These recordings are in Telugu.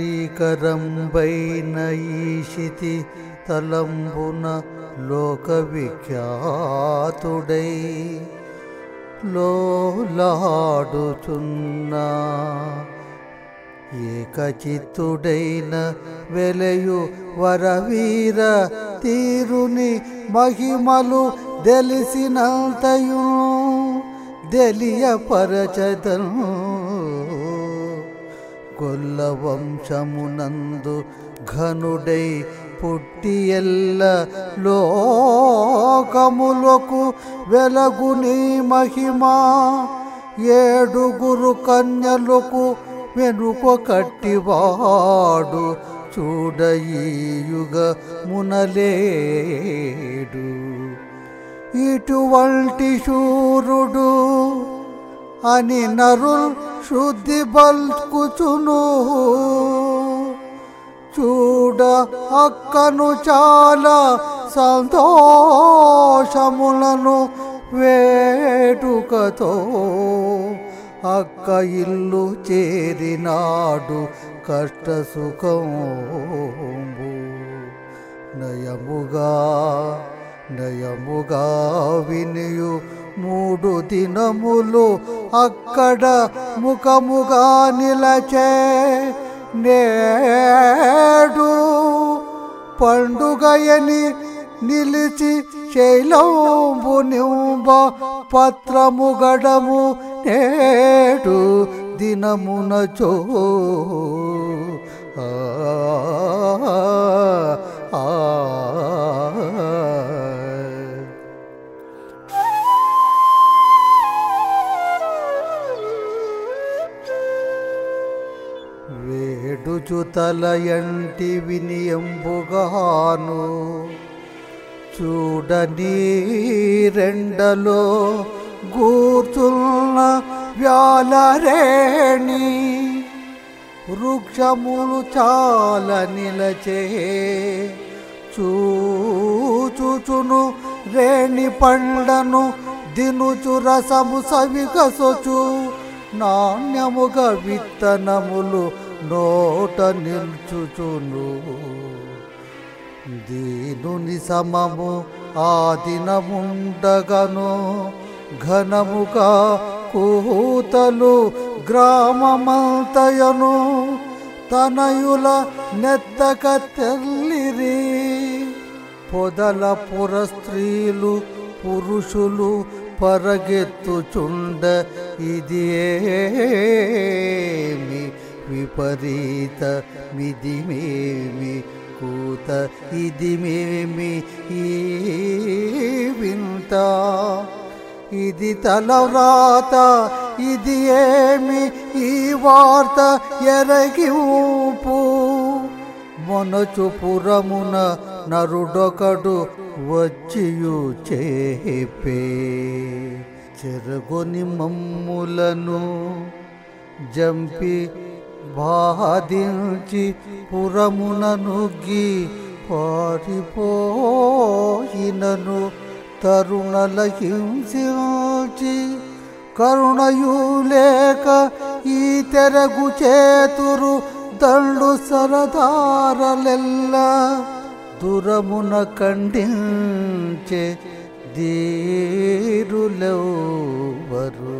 శ్రీకరంబైన ఈశితి తలంబున లోక విఖ్యాతుడై లోలాడుచున్నా ఏకచిత్తుడైన వెలయు వరవీర తీరుని మహిమలు తెలిసినంతయు తెలియపరచదను గొల్ల వంశమునందు ఘనుడై పుట్టి ఎల్ల లోకములకు వెలగుని మహిమా ఏడుగురు కన్యలకు వెనుక కట్టివాడు చూడయీయుగ మునలేడు ఇటువంటి శూరుడు అని నరుల్ శుద్ధి బల్కుచును చూడ అక్కను చాలా సంతోషములను వేడుకతో అక్క ఇల్లు చేరినాడు కష్ట సుఖంబు నయముగా నయముగా వినియు మూడు దినములు అక్కడ ముఖముగా నిలచే నేడు పండుగయని నిలిచి శైలంబు నింబ పత్రము గడము నేడు దినమునచో ఆ ఆ, ఆ. వేడుచు తలయంటి వినియంబుగాను చూడని రెండలో గూర్చున్న వ్యాలరేణి వృక్షములు చాలా నిలచే చూచుచును రేణి పండ్లను దినుచు రసము సవికసొచు నాణ్యముగా విత్తనములు నోట నిల్చుచును దీనుని సమము ఆ దినముండగను ఘనముగా కూతలు గ్రామమంతయను తనయుల నెత్తక తెల్లిరి పొదల పుర స్త్రీలు పురుషులు పరగెత్తుచుండ ఇది ఏమి విపరీత మిదిమేమి కూత ఇది మేమి ఈ వింత ఇది తలవ్రాత ఇది ఏమి ఈ వార్త ఎరగింపు మొనచుపురమున నరుడొకడు వచ్చియు చేపే చెరగొని మమ్ములను జంపి బాధించి పురమున నుగ్గి పారిపోయినను తరుణల హింసించి కరుణయు లేక ఈ తెరగు చేతురు దండు సరదారలెల్ల దురమున ఖండించే ధీరులెవ్వరు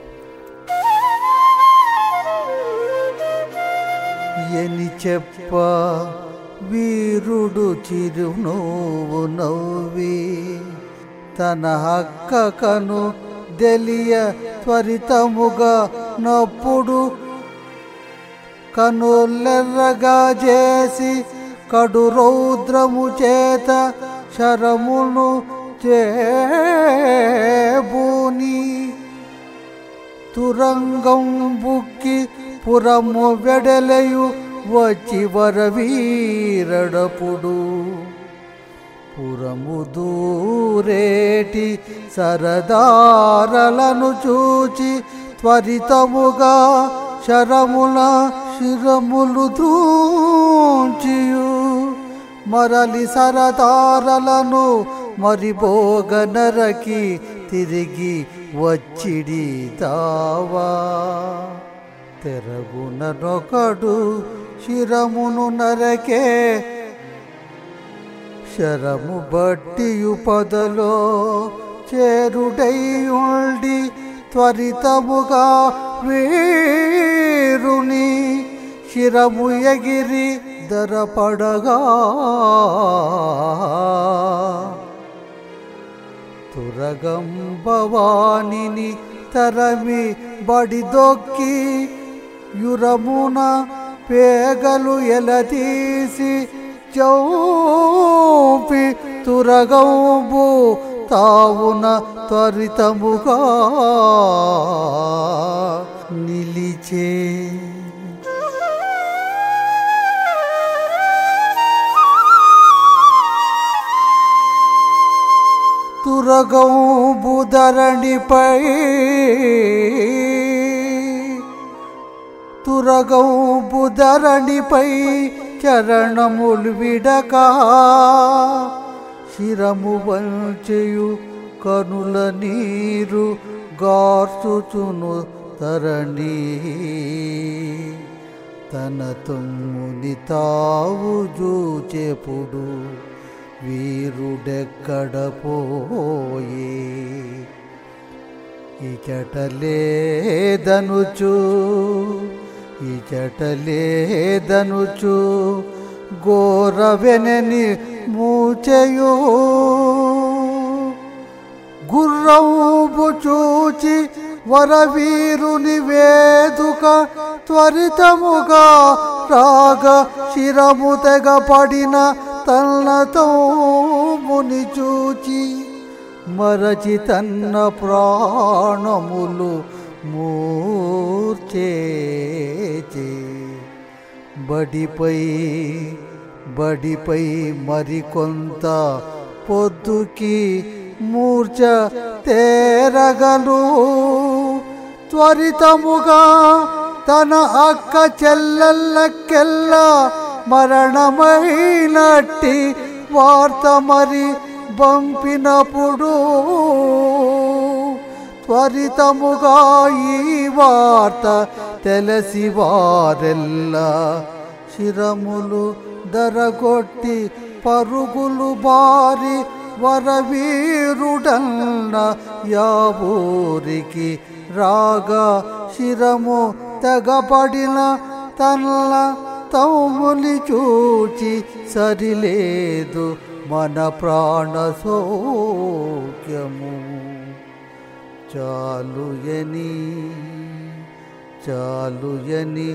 ఎని చెప్ప వీరుడు చిరునవ్వు నవ్వి తన హక్కకను తెలియ త్వరితముగా నప్పుడు కనులెర్రగా చేసి కడు రౌద్రము చేత శరమును చేబూని తురంగం బుక్కి పురము వెడలయు వచ్చి వరవీరడపుడు పురము దూరేటి సరదారలను చూచి త్వరితముగా శరముల శిరములు దూచియు మరలి సరదారలను మరిబోగనరకి తిరిగి వచ్చిడి దావా తెరగుననొకడు శిరమును నరకే శరము బట్టియు పదలో చేరుడై ఉండి త్వరితముగా వీరుని శిరము ఎగిరి దరపడగా తురగం భవానిని తరమి బడిదొక్కి యురమున పేగలు ఎలతీసి చౌపి తురగంబు తావున త్వరితముగా నిలిచే తురగం బుధరణిపై తురగం బుధరణిపై చరణములు విడక శిరము వంచెయు కనుల నీరు గార్చుచును తరణి తన తమ్ముని తావు జూచెపుడు వీరుడెక్కడ పోయే ఇచటలేదనుచు ఇచటలేదనుచు గోరవెనని మూచెయో గుర్రంబు చూచి వరవీరుని వేదుక త్వరితముగా రాగ శిరము తెగపడిన తన్నతో ముని చూచి మరచి తన్న ప్రాణములు మూర్చేచే బడిపై బడిపై మరికొంత పొద్దుకి మూర్ఛ తేరగలు త్వరితముగా తన అక్క చెల్లెల్లకెల్ల మరణమైనట్టి వార్త మరి పంపినప్పుడు త్వరితముగా ఈ వార్త తెలిసి వారెల్లా శిరములు దరగొట్టి పరుగులు బారి వరవీరుడన్న యావూరికి రాగా శిరము తెగపడిన తల్ల తమ్ముని చూచి సరిలేదు మన ప్రాణ సౌఖ్యము చాలుయని చాలుయని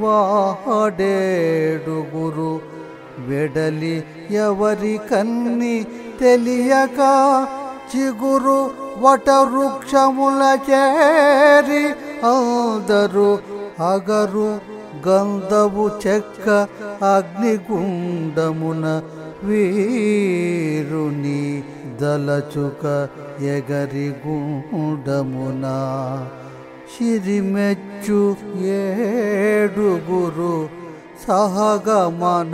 వాడేడుగురు వెడలి ఎవరి కన్ని తెలియక చిగురు వట వృక్షముల చేరి అందరు అగరు గంధవు చెక్క అగ్నిగుండమున వీరుని దలచుక ఎగరి గుండమున సిరిమెచ్చు ఏడుగురు సహగమన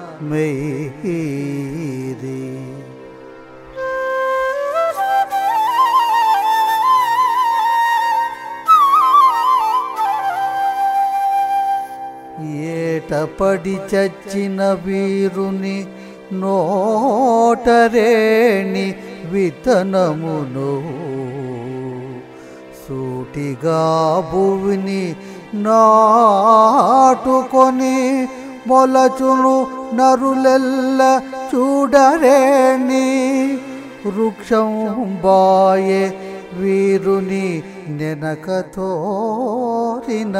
మెయిరి ఏటపడి చచ్చిన వీరుని నోటరేణి విత్తనమును సూటిగా భూమిని నాటుకొని మొలచును నరులెల్ల చూడరేణి వృక్షం బాయే వీరుని నెనకతోరిన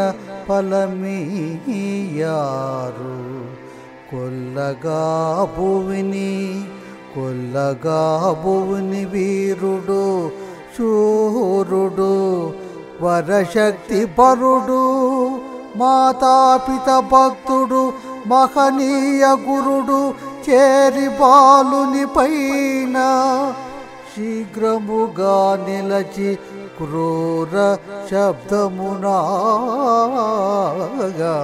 ఫలమీయారు కొల్లగా భూమిని కొల్లగా భూమిని వీరుడు శూరుడు వరశక్తి పరుడు మాతాపిత భక్తుడు మహనీయ గురుడు చేరి బాలుని పైన శీఘ్రముగా నిలచి క్రూర శబ్దమునాగా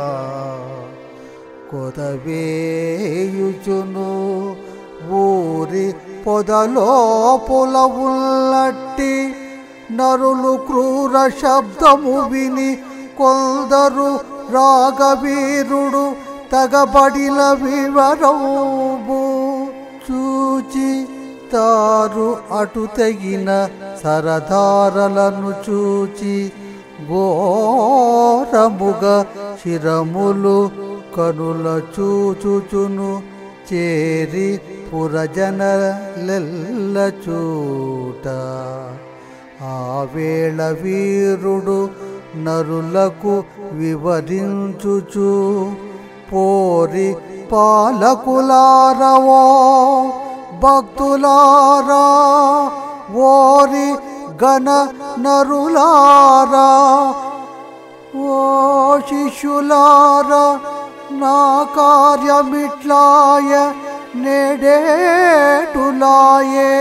కొదవేయుచును ఊరి పొదలోపుల ఉన్నట్టి నరులు క్రూర శబ్దము విని కొందరు రాగవీరుడు తగబడిన వివరము చూచి తారు అటు తెగిన సరదారలను చూచి ఘోరముగ శిరములు కనుల చూచుచును చేరి పురజనలెల్ల చూట ఆ వేళ వీరుడు నరులకు వివరించుచు పోరి పాలకులారవో భక్తులారా ఓరి గణ నరులారా ఓ శిష్యులారా నా కార్యమిట్లాయ నేడేటులాయే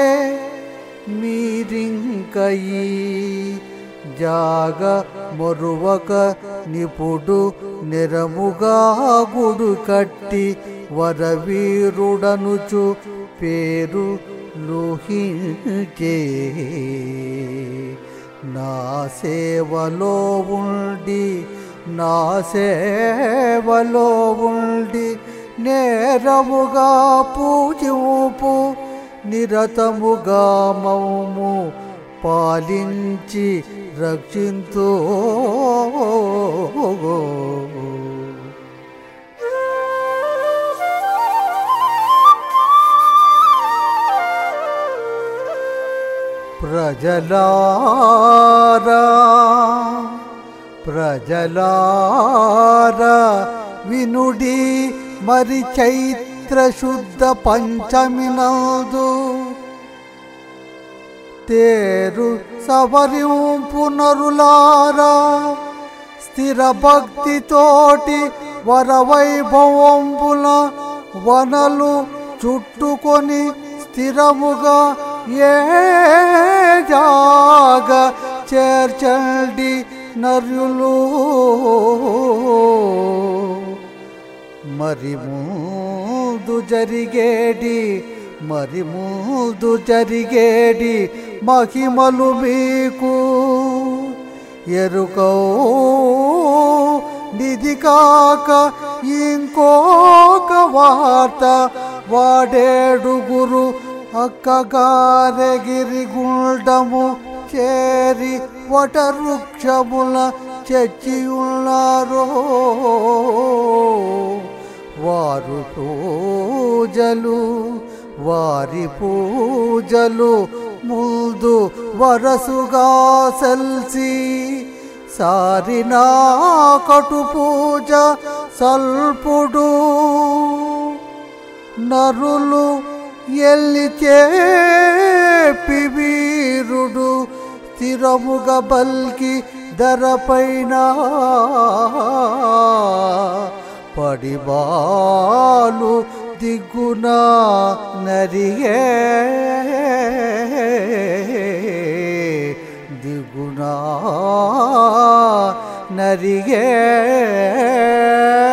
మీరింకయి జాగ మొరువక నిపుడు నిరముగా గుడు కట్టి వరవీరుడనుచు పేరు లోహించే నా సేవలో ఉండి నా సేవలో ఉండి నేరముగా పూజింపు నిరతముగా మౌము పాలించి రక్షింతో ప్రజలారా ప్రజలారా వినుడి మరి చైత్ర శుద్ధ పంచమినదు తేరు సవరింపు నరులారా స్థిర భక్తితోటి వరవైభవంబుల వనలు చుట్టుకొని స్థిరముగా ఏ జాగ చేర్చండి నర్యులు మరి ముందు జరిగేడి మరి ముందు జరిగేడి మహిమలు మీకు ఎరుకో నిధి కాక ఇంకొక వార్త వాడేడుగురు అక్కగారెగిరి గుండము చేరి వట వృక్షముల చచ్చి ఉన్నారో వారు పూజలు వారి పూజలు ముందు వరసుగా సెల్సి సారినా కటు పూజ సల్పుడు నరులు ఎల్లి చేపి వీరుడు స్థిరముగా బల్కి ధరపైన పడిబాలు దిగున నరియే దిగునా నరియే